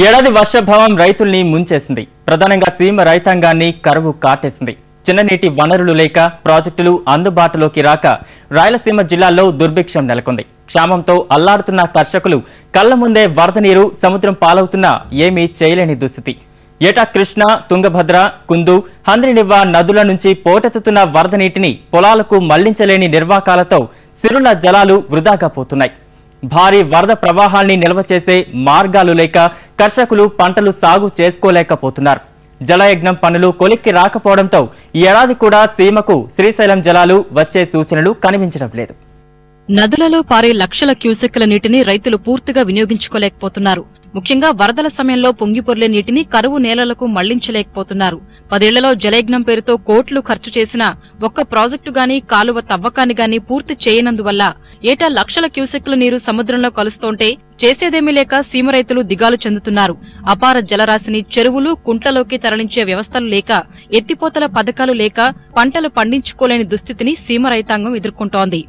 ఏడాది వర్షాభావం రైతుల్ని ముంచేసింది ప్రధానంగా సీమ రైతాంగాన్ని కరువు కాటేసింది చిన్ననీటి వనరులు లేక ప్రాజెక్టులు అందుబాటులోకి రాక రాయలసీమ జిల్లాల్లో దుర్భిక్షం నెలకొంది క్షామంతో అల్లాడుతున్న కర్షకులు కళ్ల ముందే వరద నీరు సముద్రం పాలవుతున్నా ఏమీ చేయలేని దుస్థితి ఏటా కృష్ణ తుంగభద్ర కుందు హంద్రినివ్వ నదుల నుంచి పోటెత్తుతున్న వరద నీటిని పొలాలకు మళ్లించలేని నిర్వాకాలతో సిరుల జలాలు వృధాగా పోతున్నాయి భారీ వరద ప్రవాహాల్ని నిల్వ చేసే మార్గాలు లేక కర్షకులు పంటలు సాగు చేసుకోలేకపోతున్నారు జలయజ్ఞం పనులు కొలిక్కి రాకపోవడంతో ఈ ఏడాది కూడా సీమకు శ్రీశైలం జలాలు వచ్చే సూచనలు కనిపించడం లేదు నదులలో పారే లక్షల క్యూసెక్కుల నీటిని రైతులు పూర్తిగా వినియోగించుకోలేకపోతున్నారు ముఖ్యంగా వరదల సమయంలో పొంగిపొర్లే నీటిని కరువు నేలలకు మళ్లించలేకపోతున్నారు పదేళ్లలో జలయజ్ఞం పేరుతో కోట్లు ఖర్చు చేసినా ఒక్క ప్రాజెక్టు గాని కాలువ తవ్వకాన్ని గాని పూర్తి చేయనందువల్ల ఏటా లక్షల క్యూసెక్కుల నీరు సముద్రంలో కలుస్తోంటే చేసేదేమీ లేక సీమ రైతులు దిగాలు చెందుతున్నారు అపార జలరాశిని చెరువులు కుంట్లలోకి తరలించే వ్యవస్థలు లేక ఎత్తిపోతల పథకాలు లేక పంటలు పండించుకోలేని దుస్థితిని సీమ రైతాంగం ఎదుర్కొంటోంది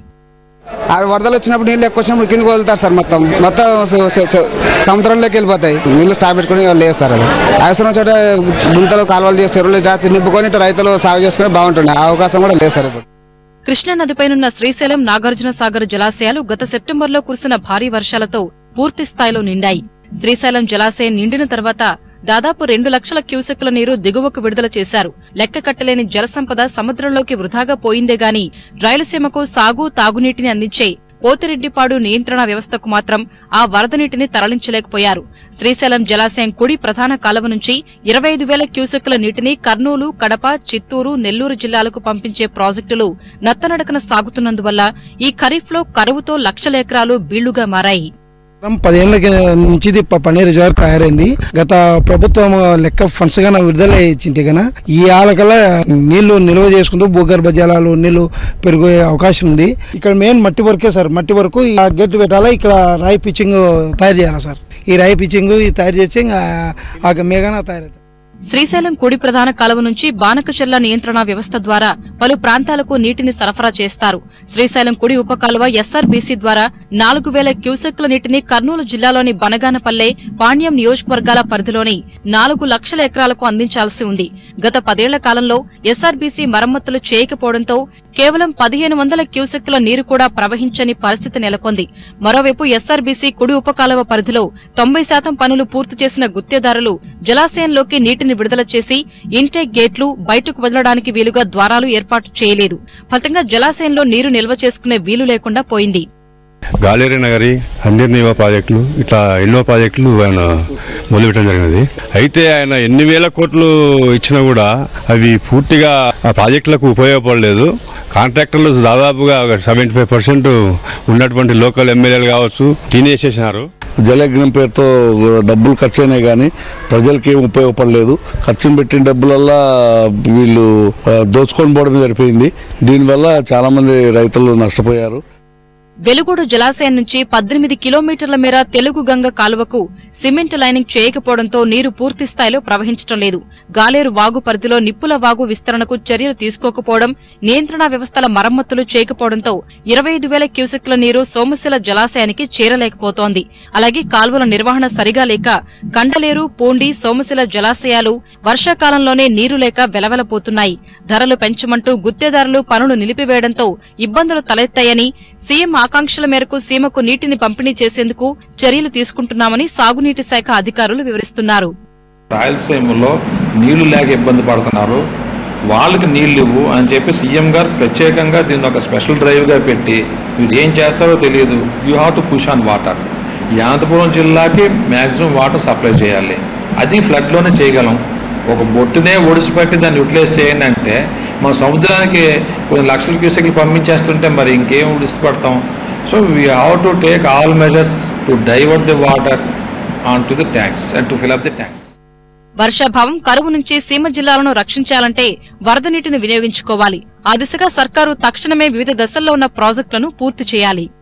ఆ వరదలు వచ్చినప్పుడు నీళ్ళు ఎక్కువ వచ్చినప్పుడు కిందకు వదులుతారు సార్ మొత్తం మొత్తం స- స- స- సముద్రంలోకి వెళ్ళిపోతాయి నీళ్ళు స్టాప్ పెట్టుకుని లేదు సార్ అది అవసరం చోట గుంతలు కాలువలు చేసి చెరువులు జాస్తి నింపుకొని ఇట్లా రైతులు సాగు చేసుకుని బాగుంటుంది ఆ అవకాశం కూడా లేదు సార్ ఇప్పుడు కృష్ణా నదిపైనున్న శ్రీశైలం నాగార్జున సాగర్ జలాశయాలు గత సెప్టెంబర్లో కురిసిన భారీ వర్షాలతో పూర్తి స్థాయిలో నిండాయి శ్రీశైలం జలాశయం నిండిన తర్వాత దాదాపు రెండు లక్షల క్యూసెక్కుల నీరు దిగువకు విడుదల చేశారు లెక్క కట్టలేని జలసంపద సముద్రంలోకి వృధాగా పోయిందే గాని రాయలసీమకు సాగు తాగునీటిని అందించే పోతిరెడ్డిపాడు నియంత్రణ వ్యవస్థకు మాత్రం ఆ వరద నీటిని తరలించలేకపోయారు శ్రీశైలం జలాశయం కుడి ప్రధాన కాలువ నుంచి ఇరవై ఐదు వేల క్యూసెక్కుల నీటిని కర్నూలు కడప చిత్తూరు నెల్లూరు జిల్లాలకు పంపించే ప్రాజెక్టులు నత్తనడకన సాగుతున్నందువల్ల ఈ ఖరీఫ్లో కరువుతో లక్షల ఎకరాలు బీళ్లుగా మారాయి మనం పదేళ్ల నుంచి ఇది ప- పన్నీర్ రిజర్వ్ తయారైంది గత ప్రభుత్వం లెక్క ఫండ్స్ గా విడుదల ఇచ్చింటే గన ఈ ఆలకల్లా నీళ్లు నిల్వ చేసుకుంటూ భూగర్భ జలాలు నీళ్లు పెరిగే అవకాశం ఉంది ఇక్కడ మెయిన్ మట్టి వర్కే సార్ మట్టి వరకు ఈ గేట్లు పెట్టాలా ఇక్కడ రాయి పిచ్చింగ్ తయారు చేయాలి సార్ ఈ రాయి పిచ్చింగ్ ఇది తయారు చేసి ఇంకా ఆ మేఘన తయారవుతుంది శ్రీశైలం కుడి ప్రధాన కాలువ నుంచి బానకచెర్ల నియంత్రణ వ్యవస్థ ద్వారా పలు ప్రాంతాలకు నీటిని సరఫరా చేస్తారు శ్రీశైలం కుడి ఉపకాలువ ఎస్ఆర్బీసీ ద్వారా నాలుగు వేల క్యూసెక్ల నీటిని కర్నూలు జిల్లాలోని బనగానపల్లె పాణ్యం నియోజకవర్గాల పరిధిలోని నాలుగు లక్షల ఎకరాలకు అందించాల్సి ఉంది గత పదేళ్ల కాలంలో ఎస్ఆర్బీసీ మరమ్మతులు చేయకపోవడంతో కేవలం పదిహేను వందల క్యూసెక్కుల నీరు కూడా ప్రవహించని పరిస్థితి నెలకొంది మరోవైపు ఎస్ఆర్బీసీ కుడి ఉపకాలువ పరిధిలో తొంభై శాతం పనులు పూర్తి చేసిన గుత్తేదారులు జలాశయంలోకి నీటిని విడుదల చేసి ఇంటేక్ గేట్లు బయటకు వదలడానికి వీలుగా ద్వారాలు ఏర్పాటు చేయలేదు ఫలితంగా జలాశయంలో నీరు నిల్వ చేసుకునే వీలు లేకుండా పోయింది గాలేరి నగరి హందీర్నీవ ప్రాజెక్టులు ఇట్లా ఎన్నో ప్రాజెక్టులు ఆయన మొదలుపెట్టడం జరిగినది అయితే ఆయన ఎన్ని వేల కోట్లు ఇచ్చినా కూడా అవి పూర్తిగా ఆ ప్రాజెక్టులకు ఉపయోగపడలేదు కాంట్రాక్టర్లు దాదాపుగా సెవెంటీ ఫైవ్ పర్సెంట్ ఉన్నటువంటి లోకల్ ఎమ్మెల్యేలు కావచ్చు తినేసేసినారు జలయజ్ఞం పేరుతో డబ్బులు ఖర్చు అయినాయి కానీ ప్రజలకి ఏం ఉపయోగపడలేదు ఖర్చును పెట్టిన డబ్బులల్లా వీళ్ళు ఆ, దోచుకొని పోవడం సరిపోయింది దీనివల్ల చాలామంది రైతులు నష్టపోయారు వెలుగోడు జలాశయం నుంచి పద్దెనిమిది కిలోమీటర్ల మేర తెలుగు గంగ కాలువకు సిమెంట్ లైనింగ్ చేయకపోవడంతో నీరు పూర్తి స్థాయిలో ప్రవహించడం లేదు గాలేరు వాగు పరిధిలో నిప్పుల వాగు విస్తరణకు చర్యలు తీసుకోకపోవడం నియంత్రణ వ్యవస్థల మరమ్మతులు చేయకపోవడంతో ఇరవై ఐదు వేల క్యూసెక్ల నీరు సోమశిల జలాశయానికి చేరలేకపోతోంది అలాగే కాల్వల నిర్వహణ సరిగా లేక కండలేరు పూండి సోమశిల జలాశయాలు వర్షాకాలంలోనే నీరు లేక వెలవెలపోతున్నాయి ధరలు పెంచమంటూ గుత్తేదారులు పనులు నిలిపివేయడంతో ఇబ్బందులు తలెత్తాయని సీఎం ఆకాంక్షల మేరకు సీమకు నీటిని పంపిణీ చేసేందుకు చర్యలు తీసుకుంటున్నామని సాగునీటి శాఖ అధికారులు వివరిస్తున్నారు రాయలసీమలో నీళ్లు లేక ఇబ్బంది పడుతున్నారు వాళ్ళకి నీళ్ళు ఇవ్వు అని చెప్పి సీఎం గారు ప్రత్యేకంగా దీన్ని ఒక స్పెషల్ డ్రైవ్గా పెట్టి మీరు ఏం చేస్తారో తెలియదు you have to push on water ఈ అనంతపురం జిల్లాకి మ్యాక్సిమం వాటర్ సప్లై చేయాలి అది ఫ్లడ్లోనే చేయగలం ఒక బొట్టునే ఒడిసిపెట్టి దాన్ని యూటిలైజ్ చేయండి అంటే మన సముద్రానికి కొన్ని లక్షల క్యూసెక్లు పంపించేస్తుంటే మరి ఇంకేం ఉడిసిపడతాం so we have to take all measures to divert the water on to the tanks and to fill up the tanks వర్షాభావం కరువు నుంచి సీమ జిల్లాలను రక్షించాలంటే వరద నీటిని వినియోగించుకోవాలి ఆ దిశగా సర్కారు తక్షణమే వివిధ దశల్లో ఉన్న ప్రాజెక్టులను పూర్తి చేయాలి